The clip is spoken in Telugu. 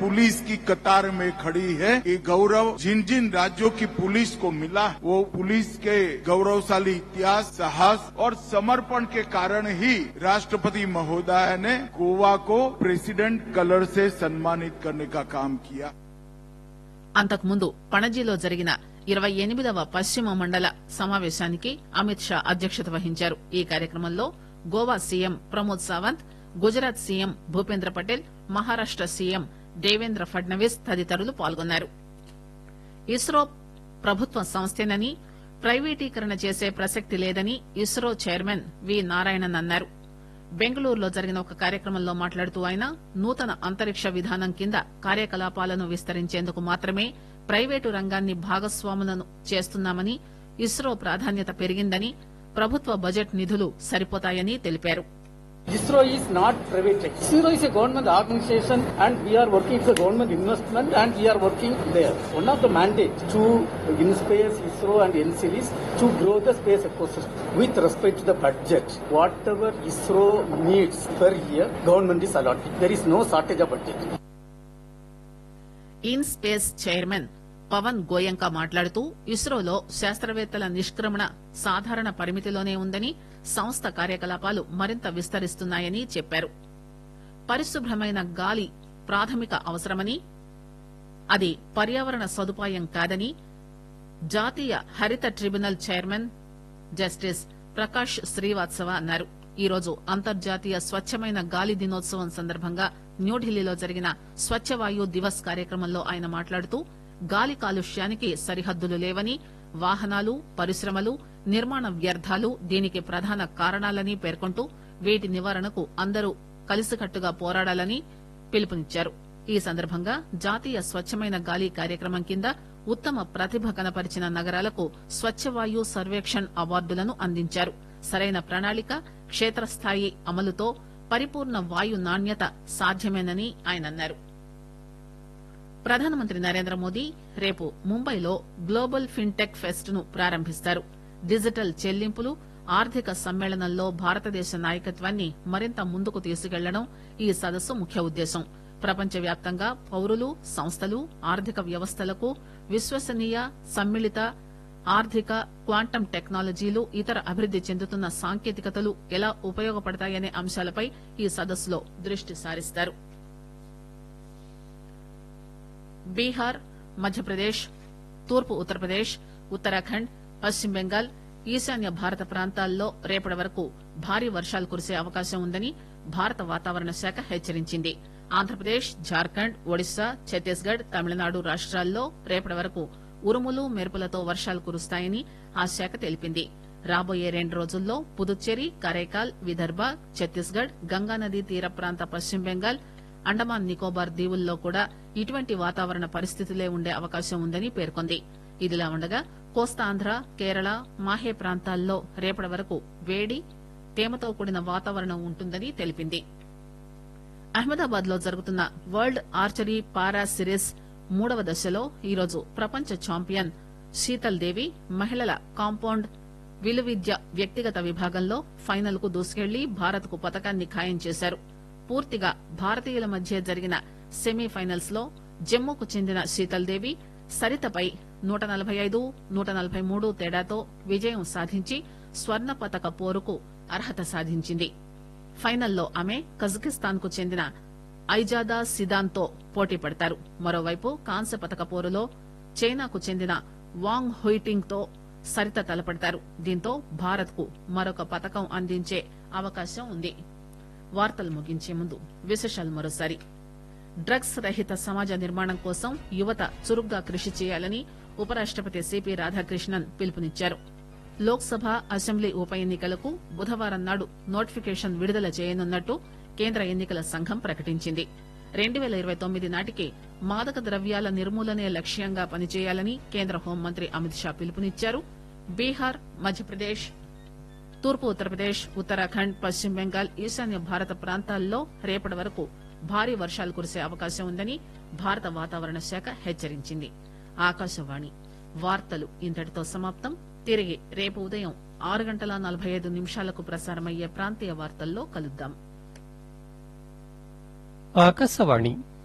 पुलिस की कतार में खड़ी है ये गौरव जिन जिन राज्यों की पुलिस को मिला वो पुलिस के गौरवशाली इतिहास साहस और समर्पण के कारण ही राष्ट्रपति महोदय ने गोवा को प्रेसिडेंट कलर से सम्मानित करने का काम किया అంతకుముందు పణజీలో జరిగిన ఇరవై ఎనిమిదవ పశ్చిమ మండల సమావేశానికి అమిత్ షా అధ్యక్షత వహించారు ఈ కార్యక్రమంలో Goa CM Pramod Sawant Gujarat CM Bhupendra Patel Maharashtra CM Devendra Fadnavis తదితరులు పాల్గొన్నారు ఇస్రో ప్రభుత్వ సంస్థేనని ప్రైవేటీకరణ చేసే ప్రసక్తి లేదని ఇస్రో చైర్మన్ వి నారాయణన్ అన్నారు బెంగళూరులో జరిగిన ఒక కార్యక్రమంలో మాట్లాడుతూ ఆయన నూతన అంతరిక్ష విధానం కింద కార్యకలాపాలను విస్తరించేందుకు మాత్రమే ప్రైవేటు రంగాన్ని భాగస్వాములను చేస్తున్నామని ఇస్రో ప్రాధాన్యత పెరిగిందని ప్రభుత్వ బడ్జెట్ నిధులు సరిపోతాయని తెలిపారు ISRO is not private. ISRO is a government organization and we are working for government investment and we are working there. One of the mandates to InSpace, ISRO and NCL is to grow the space ecosystem with respect to the budget. Whatever ISRO needs per year, government is allotting. There is no shortage of budget. In space chairman Pawan Goenka మాట్లాడుతూ ఇస్రోలో శాస్త్రవేత్తల నిష్క్రమణ సాధారణ పరిమితిలోనే ఉందని సంస్థ కార్యకలాపాలు మరింత విస్తరిస్తున్నాయని చెప్పారు పరిశుభ్రమైన గాలి ప్రాథమిక అవసరమని అది పర్యావరణ సదుపాయం కాదని జాతీయ హరిత tribunal chairman justice Prakash Srivastava అన్నారు ఈరోజు అంతర్జాతీయ స్వచ్ఛమైన గాలి దినోత్సవం సందర్భంగా న్యూఢిల్లీలో జరిగిన స్వచ్ఛ వాయు దివస్ కార్యక్రమంలో ఆయన మాట్లాడుతూ గాలి కాలుష్యానికి సరిహద్దులు లేవని వాహనాలు పరిశ్రమలు నిర్మాణ వ్యర్థాలు దీనికి ప్రధాన కారణాలని పేర్కొంటూ వీటి నివారణకు అందరూ కలిసికట్టుగా పోరాడాలని పిలుపునిచ్చారు ఈ సందర్భంగా జాతీయ స్వచ్ఛమైన గాలి కార్యక్రమం కింద ఉత్తమ ప్రతిభ కనపరిచిన నగరాలకు స్వచ్ఛవాయు సర్వేక్షణ్ అవార్డులను అందించారు సరైన ప్రణాళిక క్షేత్రస్థాయి అమలుతో పరిపూర్ణ వాయు నాణ్యత సాధ్యమేనని ఆయన అన్నారు ప్రధానమంత్రి నరేంద్ర మోదీ రేపు ముంబైలో గ్లోబల్ ఫిన్టెక్ ఫెస్ట్ ను ప్రారంభిస్తారు డిజిటల్ చెల్లింపులు ఆర్థిక సమ్మేళనంలో భారతదేశ నాయకత్వాన్ని మరింత ముందుకు తీసుకెళ్లడం ఈ సదస్సు ముఖ్య ఉద్దేశం ప్రపంచవ్యాప్తంగా పౌరులు సంస్థలు ఆర్థిక వ్యవస్థలకు విశ్వసనీయ సమ్మిళిత ఆర్థిక క్వాంటం టెక్నాలజీలు ఇతర అభివృద్ది చెందుతున్న సాంకేతికతలు ఎలా ఉపయోగపడతాయనే అంశాలపై ఈ సదస్సులో దృష్టి సారిస్తారు బీహార్ మధ్యప్రదేశ్ తూర్పు ఉత్తరప్రదేశ్ ఉత్తరాఖండ్ పశ్చిమ బెంగాల్ ఈశాన్య భారత ప్రాంతాల్లో రేపటి వరకు భారీ వర్షాలు కురిసే అవకాశం ఉందని భారత వాతావరణ శాఖ హెచ్చరించింది ఆంధ్రప్రదేశ్ జార్ఖండ్ ఒడిశా ఛత్తీస్గఢ్ తమిళనాడు రాష్ట్రాల్లో రేపటి వరకు ఉరుములు మెరుపులతో వర్షాలు కురుస్తాయని ఆ శాఖ తెలిపింది రాబోయే రెండు రోజుల్లో పుదుచ్చేరి కరైకాల్ విదర్భ ఛత్తీస్గఢ్ గంగానదీ తీర ప్రాంత పశ్చిమ బెంగాల్ అండమాన్ నికోబార్ దీవుల్లో కూడా ఇటువంటి వాతావరణ పరిస్థితులే ఉండే అవకాశం ఉందని పేర్కొంది ఇదిలా ఉండగా కోస్తాంధ్ర కేరళ మాహే ప్రాంతాల్లో రేపటి వరకు వేడి తేమతో కూడిన వాతావరణం ఉంటుందని తెలిపింది అహ్మదాబాద్ లో జరుగుతున్న వరల్డ్ ఆర్చరీ పారా సిరీస్ మూడవ దశలో ఈరోజు ప్రపంచ ఛాంపియన్ శీతల్ దేవి మహిళల కాంపౌండ్ విలువిద్య వ్యక్తిగత విభాగంలో ఫైనల్ కు దూసుకెళ్లి భారత్ కు పతకాన్ని ఖాయం చేశారు పూర్తిగా భారతీయుల మధ్య జరిగిన సెమీఫైనల్స్ లో జమ్మూకు చెందిన శీతల్ దేవి సరితపై నూట నలభై ఐదు నూట నలభై మూడు తేడాతో విజయం సాధించి స్వర్ణ పతక పోరుకు అర్హత సాధించింది ఫైనల్లో ఆమె కజకిస్తాన్ కు చెందిన ఐజాదా సిదాన్తో పోటీ పడతారు మరోవైపు కాంస్య పతక పోరులో చైనాకు చెందిన వాంగ్ హుయిటింగ్ తో సరిత తలపడతారు దీంతో భారత్ కు మరొక పతకం అందించే అవకాశం ఉంది వార్తలు ముగించే ముందు విశేషాలు మరోసారి డ్రగ్స్ రహిత సమాజ నిర్మాణం కోసం యువత చురుగ్గా కృషి చేయాలని ఉపరాష్టపతి సిపి రాధాకృష్ణన్ పిలుపునిచ్చారు లోక్సభ అసెంబ్లీ ఉప ఎన్నికలకు బుధవారం నాడు నోటిఫికేషన్ విడుదల చేయనున్నట్టు కేంద్ర ఎన్నికల సంఘం ప్రకటించింది రెండు పేల ఇరవై తొమ్మిది నాటికి మాదక ద్రవ్యాల నిర్మూలనే లక్ష్యంగా పనిచేయాలని కేంద్ర హోంమంత్రి అమిత్ షా పిలుపునిచ్చారు బీహార్ మధ్యప్రదేశ్ తూర్పు ఉత్తరప్రదేశ్ ఉత్తరాఖండ్ పశ్చిమ బెంగాల్ ఈశాన్య భారత ప్రాంతాల్లో రేపటి వరకు భారీ వర్షాలు కురిసే అవకాశం ఉందని భారత వాతావరణ శాఖ హెచ్చరించింది ఆకాశవాణి వార్తలు ఇంతటితో సమాప్తం తిరిగి రేపు ఉదయం ఆరు గంటల నలభై ఐదు నిమిషాలకు ప్రసారమయ్యే ప్రాంతీయ వార్తల్లో కలుద్దాం ఆకాశవాణి